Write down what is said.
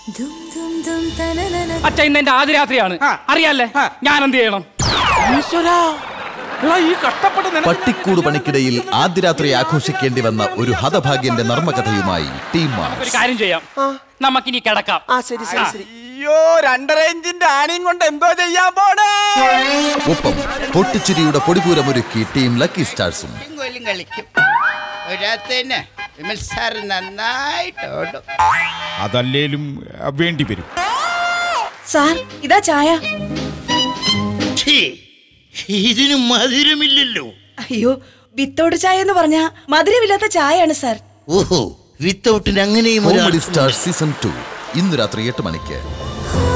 അച്ഛ ഇന്ന് എന്റെ ആദ്യ രാത്രിയാണ് ആ. അറിയാല്ലേ ആ. ഞാൻ എന്ത് ചെയ്യണം ഈശ്വരാ എടാ, ഈ കഷ്ടപ്പെട്ട് നിനക്ക് പട്ടിക്കൂട് പണിക്കിടയിൽ ആദ്യ രാത്രി ആഘോഷിക്കേണ്ടി വന്ന ഒരു ഹതഭാഗ്യന്റെ നർമ്മകഥയുമായി ടീം ഒരു മാർസ് കാര്യം ചെയ്യാം നമുക്കിനി കിടക്കാം ആ ശരി ശരി ശരി അയ്യോ രണ്ടര ഇഞ്ചിന്റെ ആണിയും കൊണ്ട് എന്തോ ചെയ്യാൻ പോണേ ഒപ്പം പൊട്ടിച്ചിരിയുടെ പൊടിപൂരമൊരുക്കി ടീം ലക്കി സ്റ്റാർസും കൊല്ലും കളിക്കും ഒരാത്തന്നെ വിമൽ സാർ നന്നായിട്ട് ഓടും അതല്ലേലും അഹ്, വേണ്ടി വരും സാർ ഇതാ ചായ ഛീ, ഇതിന് മധുരമില്ലല്ലോ അയ്യോ വിത്തോട് ചായ എന്ന് പറഞ്ഞ മധുരമില്ലാത്ത ചായയാണ് സാർ ഓഹോ വിത്തൗട്ടിന് അങ്ങനെയും കോമഡി സ്റ്റാർ സീസൺ ടു ഇന്ന് രാത്രി എട്ട് മണിക്ക്